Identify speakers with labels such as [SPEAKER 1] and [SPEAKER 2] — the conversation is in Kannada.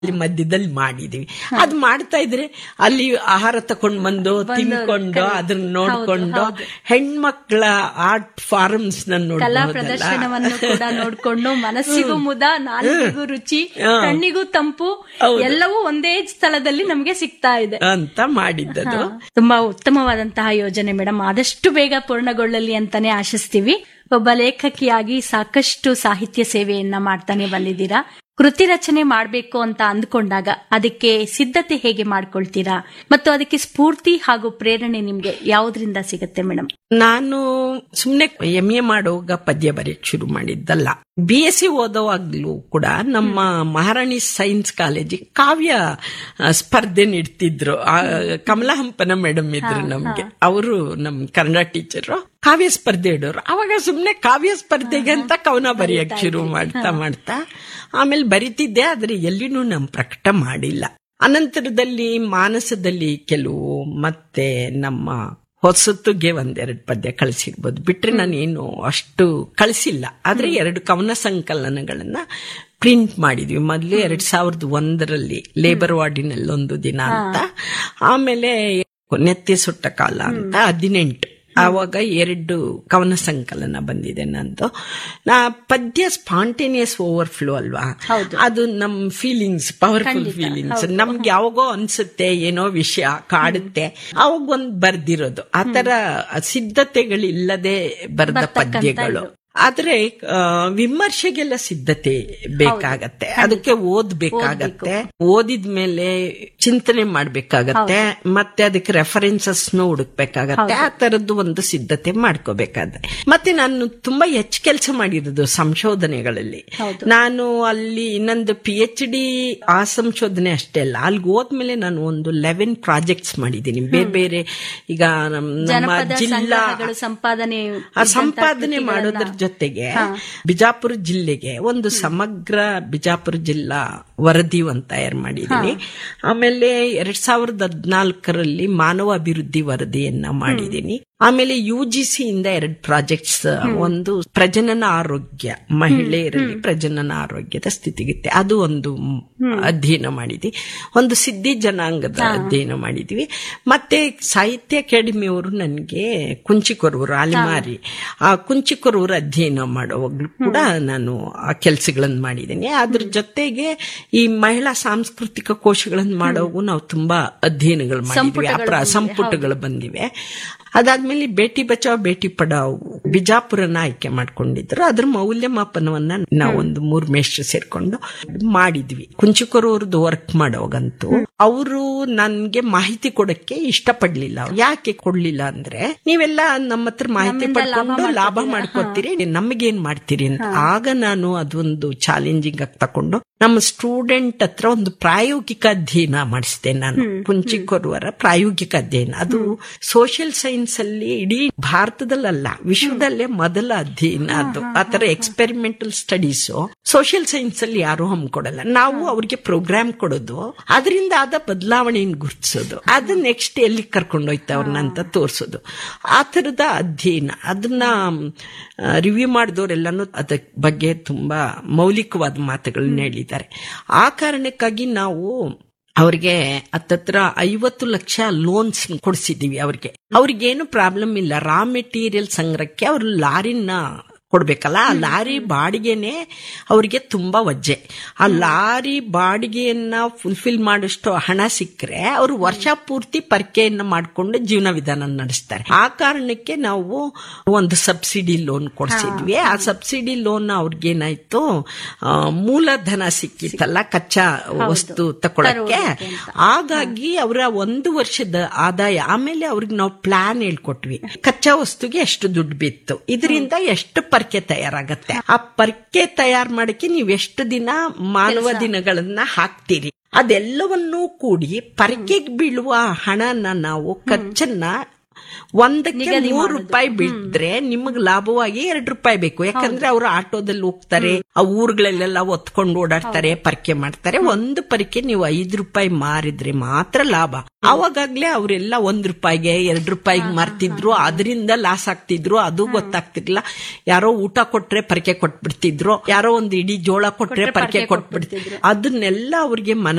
[SPEAKER 1] ಅಲ್ಲಿ ಮಧ್ಯದಲ್ಲಿ ಮಾಡಿದೀವಿ ಅದ್ ಮಾಡ್ತಾ ಇದ್ರೆ ಅಲ್ಲಿ ಆಹಾರ ತಕೊಂಡ್ ಬಂದು ತಿನ್ಕೊಂಡು ಅದನ್ನ ನೋಡ್ಕೊಂಡು ಹೆಣ್ಮಕ್ಳ ಆರ್ಟ್ ಫಾರ್ಮ್ಸ್
[SPEAKER 2] ಕಲಾ
[SPEAKER 1] ನೋಡ್ಬೋದಲ್ಲ
[SPEAKER 2] ಪ್ರದರ್ಶನವನ್ನು ಕೂಡ ನೋಡ್ಕೊಂಡು ಮನಸ್ಸಿಗೂ ಮುದ ನಾಲಿಗೆಗೂ ರುಚಿ ಕಣ್ಣಿಗೂ ತಂಪು ಎಲ್ಲವೂ ಒಂದೇ ಸ್ಥಳದಲ್ಲಿ ನಮಗೆ ಸಿಗ್ತಾ ಇದೆ
[SPEAKER 1] ಅಂತ ಮಾಡಿದ್ದದು
[SPEAKER 2] ತುಂಬಾ ಉತ್ತಮವಾದಂತಹ ಯೋಜನೆ ಮೇಡಮ್ ಆದಷ್ಟು ಬೇಗ ಪೂರ್ಣಗೊಳ್ಳಲಿ ಅಂತಾನೆ ಆಶಿಸ್ತೀವಿ ಒಬ್ಬ ಲೇಖಕಿಯಾಗಿ ಸಾಕಷ್ಟು ಸಾಹಿತ್ಯ ಸೇವೆಯನ್ನ ಮಾಡ್ತಾನೆ ಬಂದಿದ್ದೀರಾ ಕೃತಿ ರಚನೆ ಮಾಡಬೇಕು ಅಂತ ಅಂದ್ಕೊಂಡಾಗ ಅದಕ್ಕೆ ಸಿದ್ಧತೆ ಹೇಗೆ ಮಾಡ್ಕೊಳ್ತೀರಾ ಮತ್ತು ಅದಕ್ಕೆ ಸ್ಫೂರ್ತಿ ಹಾಗೂ ಪ್ರೇರಣೆ ನಿಮ್ಗೆ ಯಾವುದರಿಂದ ಸಿಗುತ್ತೆ ಮೇಡಮ್
[SPEAKER 1] ನಾನು ಸುಮ್ನೆ ಎಂ ಎ ಮಾಡುವಾಗ ಪದ್ಯ ಬರೆಯಕ್ ಶುರು ಮಾಡಿದ್ದಲ್ಲ ಬಿ ಎಸ್ ಸಿ ಓದೋವಾಗ್ಲೂ ಕೂಡ ನಮ್ಮ ಮಹಾರಾಣಿ ಸೈನ್ಸ್ ಕಾಲೇಜಿಗೆ ಕಾವ್ಯ ಆ, ಸ್ಪರ್ಧೆ ನೀಡ್ತಿದ್ರು ಆ, ಕಮಲಾ ಹಂಪನ ಮೇಡಮ್ ಇದ್ರು ನಮ್ಗೆ ಅವರು ನಮ್ ಕನ್ನಡ ಟೀಚರು ಕಾವ್ಯ ಸ್ಪರ್ಧೆ ಇಡೋರು ಅವಾಗ ಸುಮ್ನೆ ಕಾವ್ಯ ಸ್ಪರ್ಧೆಗೆ ಅಂತ ಕವನ ಬರೆಯಕ್ ಶುರು ಮಾಡ್ತಾ ಮಾಡ್ತಾ ಆಮೇಲೆ ಬರಿತಿದ್ದೆ ಆದ್ರೆ ಎಲ್ಲಿನೂ ನಮ್ ಪ್ರಕಟ ಮಾಡಿಲ್ಲ ಅನಂತರದಲ್ಲಿ ಮಾನಸದಲ್ಲಿ ಕೆಲವು ಮತ್ತೆ ನಮ್ಮ ಹೊಸತ್ತಿಗೆ ಒಂದೆರಡು ಪದ್ಯ ಕಳಿಸಿರ್ಬೋದು ಬಿಟ್ರೆ ನಾನೇನು ಅಷ್ಟು ಕಳಿಸಿಲ್ಲ ಆದ್ರೆ ಎರಡು ಕವನ ಸಂಕಲನಗಳನ್ನ ಪ್ರಿಂಟ್ ಮಾಡಿದ್ವಿ ಮೊದಲು ಎರಡ್ ಸಾವಿರದ ಒಂದರಲ್ಲಿ ಲೇಬರ್ ವಾರ್ಡಿನಲ್ಲಿ ಒಂದು ದಿನ ಅಂತ ಆಮೇಲೆ ನೆತ್ತಿ ಸುಟ್ಟ ಕಾಲ ಅಂತ ಹದಿನೆಂಟು ಆವಾಗ ಎರಡು ಕವನ ಸಂಕಲನ ಬಂದಿದೆ ನಂದು ನಾ ಪದ್ಯ ಸ್ಪಾಂಟೇನಿಯಸ್ ಓವರ್ಫ್ಲೋ ಅಲ್ವಾ ಅದು ನಮ್ ಫೀಲಿಂಗ್ಸ್ ಪವರ್ಫುಲ್ ಫೀಲಿಂಗ್ಸ್ ನಮ್ಗೆ ಯಾವಾಗೋ ಅನ್ಸುತ್ತೆ ಏನೋ ವಿಷಯ ಕಾಡುತ್ತೆ ಅವಾಗ ಒಂದ್ ಬರ್ದಿರೋದು ಆತರ ಸಿದ್ಧತೆಗಳಿಲ್ಲದೆ ಬರೆದ ಪದ್ಯಗಳು ಆದ್ರೆ ಆ, ವಿಮರ್ಶೆಗೆಲ್ಲ ಸಿದ್ಧತೆ ಬೇಕಾಗತ್ತೆ ಅದಕ್ಕೆ ಓದ್ಬೇಕಾಗತ್ತೆ ಓದಿದ್ಮೇಲೆ ಚಿಂತನೆ ಮಾಡ್ಬೇಕಾಗತ್ತೆ ಮತ್ತೆ ಅದಕ್ಕೆ ರೆಫರೆನ್ಸಸ್ ಹುಡುಕ್ಬೇಕಾಗತ್ತೆ ಆ ತರದ್ದು ಒಂದು ಸಿದ್ಧತೆ ಮಾಡ್ಕೋಬೇಕಾದ್ರೆ ಮತ್ತೆ ನಾನು ತುಂಬಾ ಹೆಚ್ಚು ಕೆಲಸ ಮಾಡಿರೋದು ಸಂಶೋಧನೆಗಳಲ್ಲಿ ನಾನು ಅಲ್ಲಿ ಇನ್ನೊಂದು ಪಿ ಎಚ್ ಡಿ ಆ ಸಂಶೋಧನೆ ಅಷ್ಟೇ ಅಲ್ಲ ಅಲ್ಲಿ ಹೋದ್ಮೇಲೆ ನಾನು ಒಂದು ಲೆವೆನ್ ಪ್ರಾಜೆಕ್ಟ್ಸ್ ಮಾಡಿದ್ದೀನಿ ಬೇರೆ ಬೇರೆ ಈಗ ನಮ್- ನಮ್ಮ
[SPEAKER 2] ಜನಪದ
[SPEAKER 1] ಜಿಲ್ಲಾ
[SPEAKER 2] ಸಂಗ್ರಹಗಳು ಸಂಪಾದನೆ
[SPEAKER 1] ಆ ಸಂಪಾದನೆ ಮಾಡೋದ್ರ ಜೊತೆಗೆ ಬಿಜಾಪುರ ಜಿಲ್ಲೆಗೆ ಒಂದು ಸಮಗ್ರ ಬಿಜಾಪುರ ಜಿಲ್ಲಾ ವರದಿ ಒಂದು ತಯಾರು ಮಾಡಿದ್ದೀನಿ ಆಮೇಲೆ ಎರಡ್ ಸಾವಿರದ ಹದ್ನಾಲ್ಕರಲ್ಲಿ ಮಾನವ ಅಭಿವೃದ್ಧಿ ವರದಿಯನ್ನ ಮಾಡಿದ್ದೀನಿ ಆಮೇಲೆ ಯು ಜಿ ಸಿ ಇಂದ ಎರಡು ಪ್ರಾಜೆಕ್ಟ್ಸ್ ಒಂದು ಪ್ರಜನನ ಆರೋಗ್ಯ ಮಹಿಳೆಯರಲ್ಲಿ ಪ್ರಜನನ ಆರೋಗ್ಯದ ಸ್ಥಿತಿಗತಿ ಅದು ಒಂದು ಅಧ್ಯಯನ ಮಾಡಿದ್ವಿ ಒಂದು ಸಿದ್ಧಿ ಜನಾಂಗದ ಅಧ್ಯಯನ ಮಾಡಿದ್ವಿ ಮತ್ತೆ ಸಾಹಿತ್ಯ ಅಕಾಡೆಮಿ ಅವರು ನನಗೆ ಕುಂಚಿಕೊರವರು ಅಲೆಮಾರಿ ಆ ಕುಂಚಿಕೊರವರು ಅಧ್ಯಯನ ಮಾಡುವಾಗ್ಲೂ ಕೂಡ ನಾನು ಆ ಕೆಲಸಗಳನ್ನು ಮಾಡಿದ್ದೀನಿ ಅದ್ರ ಜೊತೆಗೆ ಈ ಮಹಿಳಾ ಸಾಂಸ್ಕೃತಿಕ ಕೋಶಗಳನ್ನು ಮಾಡೋವು ನಾವು ತುಂಬಾ ಅಧ್ಯಯನಗಳು ಮಾಡಿದ್ವಿ ಆ ಪ್ರ- ಸಂಪುಟಗಳು ಬಂದಿವೆ ಅದಾದ್ಮೇಲೆ ಬೇಟಿ ಬಚಾವ್ ಬೇಟಿ ಪಡಾವ್ ಬಿಜಾಪುರನ ಆಯ್ಕೆ ಮಾಡ್ಕೊಂಡಿದ್ರು ಅದ್ರ ಮೌಲ್ಯಮಾಪನವನ್ನ ನಾವು ಒಂದು ಮೂರ್ ಮೇಷ್ಟ್ರು ಸೇರ್ಕೊಂಡು ಮಾಡಿದ್ವಿ ಕುಂಚಿಕೊರವ್ರದ್ದು ವರ್ಕ್ ಮಾಡೋಗಂತೂ ಅವರು ನನ್ಗೆ ಮಾಹಿತಿ ಕೊಡಕ್ಕೆ ಇಷ್ಟಪಡ್ಲಿಲ್ಲ ಯಾಕೆ ಕೊಡ್ಲಿಲ್ಲ ಅಂದ್ರೆ ನೀವೆಲ್ಲ ನಮ್ಮ ಹತ್ರ ಮಾಹಿತಿ ಪಡ್ಕೊಂಡು ಲಾಭ ಮಾಡ್ಕೋತೀರಿ ನಮಗೇನ್ ಮಾಡ್ತೀರಿ ಅಂತ ಆಗ ನಾನು ಅದೊಂದು ಚಾಲೆಂಜಿಂಗ್ ಆಗಿ ತಕೊಂಡು ನಮ್ಮ ಸ್ಟೂಡೆಂಟ್ ಹತ್ರ ಒಂದು ಪ್ರಾಯೋಗಿಕ ಅಧ್ಯಯನ ಮಾಡಿಸಿದೆ ನಾನು ಕುಂಚಿಕೊರುವರ ಪ್ರಾಯೋಗಿಕ ಅಧ್ಯಯನ ಅದು ಸೋಷಿಯಲ್ ಸೈನ್ಸ್ ಅಲ್ಲಿ ಇಡೀ ಭಾರತದಲ್ಲಲ್ಲ ವಿಶ್ವದಲ್ಲೇ ಮೊದಲ ಅಧ್ಯಯನ ಅದು ಆತರ ಎಕ್ಸ್ಪೆರಿಮೆಂಟಲ್ ಸ್ಟಡೀಸ್ ಸೋಷಿಯಲ್ ಸೈನ್ಸ್ ಅಲ್ಲಿ ಯಾರು ಹಮ್ಮಿಕೊಡಲ್ಲ ನಾವು ಅವ್ರಿಗೆ ಪ್ರೋಗ್ರಾಮ್ ಕೊಡೋದು ಅದರಿಂದ ಆದ ಬದಲಾವಣೆಯನ್ನು ಗುರುತಿಸೋದು ಅದು ನೆಕ್ಸ್ಟ್ ಎಲ್ಲಿ ಕರ್ಕೊಂಡೋಯ್ತು ಅವ್ರನ್ನ ಅಂತ ತೋರಿಸೋದು ಆ ತರದ ಅಧ್ಯಯನ ಅದನ್ನ ರಿವ್ಯೂ ಮಾಡಿದವರೆಲ್ಲಾನು ಅದ ಬಗ್ಗೆ ತುಂಬಾ ಮೌಲಿಕವಾದ ಮಾತುಗಳನ್ನ ಹೇಳಿದ್ದಾರೆ ಆ ಕಾರಣಕ್ಕಾಗಿ ನಾವು ಅವ್ರಿಗೆ ಹತ್ತತ್ರ ಐವತ್ತು ಲಕ್ಷ ಲೋನ್ಸ್ ಕೊಡಿಸಿದೀವಿ ಅವ್ರಿಗೆ ಅವ್ರಿಗೇನು ಪ್ರಾಬ್ಲಮ್ ಇಲ್ಲ ರಾ ಮೆಟೀರಿಯಲ್ ಸಂಗ್ರಹಕ್ಕೆ ಅವ್ರು ಲಾರಿನ ಕೊಡ್ಬೇಕಲ್ಲ ಆ ಲಾರಿ ಬಾಡಿಗೆನೆ ಅವ್ರಿಗೆ ತುಂಬಾ ವಜ್ಜೆ ಆ ಲಾರಿ ಬಾಡಿಗೆಯನ್ನ ಫುಲ್ಫಿಲ್ ಮಾಡೋಷ್ಟು ಹಣ ಸಿಕ್ಕರೆ ಅವರು ವರ್ಷ ಪೂರ್ತಿ ಪರ್ಕೆಯನ್ನ ಮಾಡ್ಕೊಂಡು ಜೀವನ ವಿಧಾನ ನಡೆಸ್ತಾರೆ ಆ ಕಾರಣಕ್ಕೆ ನಾವು ಒಂದು ಸಬ್ಸಿಡಿ ಲೋನ್ ಕೊಡ್ಸಿದ್ವಿ ಆ ಸಬ್ಸಿಡಿ ಲೋನ್ ಅವ್ರಿಗೇನಾಯ್ತು ಆ, ಮೂಲಧನ ಸಿಕ್ಕಿತ್ತಲ್ಲ ಕಚ್ಚಾ ವಸ್ತು ತಗೊಳಕ್ಕೆ ಹಾಗಾಗಿ ಅವರ ಒಂದು ವರ್ಷದ ಆದಾಯ ಆಮೇಲೆ ಅವ್ರಿಗೆ ನಾವು ಪ್ಲಾನ್ ಹೇಳ್ಕೊಟ್ವಿ ಕಚ್ಚಾ ವಸ್ತುಗೆ ಎಷ್ಟು ದುಡ್ಡು ಬಿತ್ತು ಇದರಿಂದ ಎಷ್ಟು ಪರ್ಕೆ ತಯಾರಾಗತ್ತೆ ಆ ಪರ್ಕೆ ತಯಾರು ಮಾಡಕ್ಕೆ ನೀವು ಎಷ್ಟು ದಿನ ಮಾನವ ದಿನಗಳನ್ನ ಹಾಕ್ತೀರಿ ಅದೆಲ್ಲವನ್ನೂ ಕೂಡಿ ಪರ್ಕೆಗೆ ಬೀಳುವ ಹಣನ ನಾವು ಖರ್ಚನ್ನ ಒಂದಕ್ಕೆ ಮೂರು ರೂಪಾಯಿ ಬಿಟ್ರೆ ನಿಮಗ್ ಲಾಭವಾಗಿ ಎರಡು ರೂಪಾಯಿ ಬೇಕು ಯಾಕಂದ್ರೆ ಅವರು ಆಟೋದಲ್ಲಿ ಹೋಗ್ತಾರೆ ಆ ಊರುಗಳಲ್ಲೆಲ್ಲ ಒತ್ಕೊಂಡು ಓಡಾಡ್ತಾರೆ ಪರಿಕೆ ಮಾಡ್ತಾರೆ ಒಂದು ಪರಿಕೆ ನೀವು ಐದು ರೂಪಾಯಿ ಮಾರಿದ್ರೆ ಮಾತ್ರ ಲಾಭ ಅವಾಗಾಗ್ಲೇ ಅವರೆಲ್ಲ ಒಂದ್ ರೂಪಾಯಿಗೆ ಎರಡು ರೂಪಾಯಿಗೆ ಮಾರ್ತಿದ್ರು ಅದರಿಂದ ಲಾಸ್ ಆಗ್ತಿದ್ರು ಅದು ಗೊತ್ತಾಗ್ತಿರ್ಲಿಲ್ಲ ಯಾರೋ ಊಟ ಕೊಟ್ರೆ ಪರಿಕೆ ಕೊಟ್ಬಿಡ್ತಿದ್ರು ಯಾರೋ ಒಂದು ಇಡೀ ಜೋಳ ಕೊಟ್ರೆ ಪರಿಕೆ ಕೊಟ್ಬಿಡ್ತಿದ್ರು ಅದನ್ನೆಲ್ಲ ಅವ್ರಿಗೆ ಮನ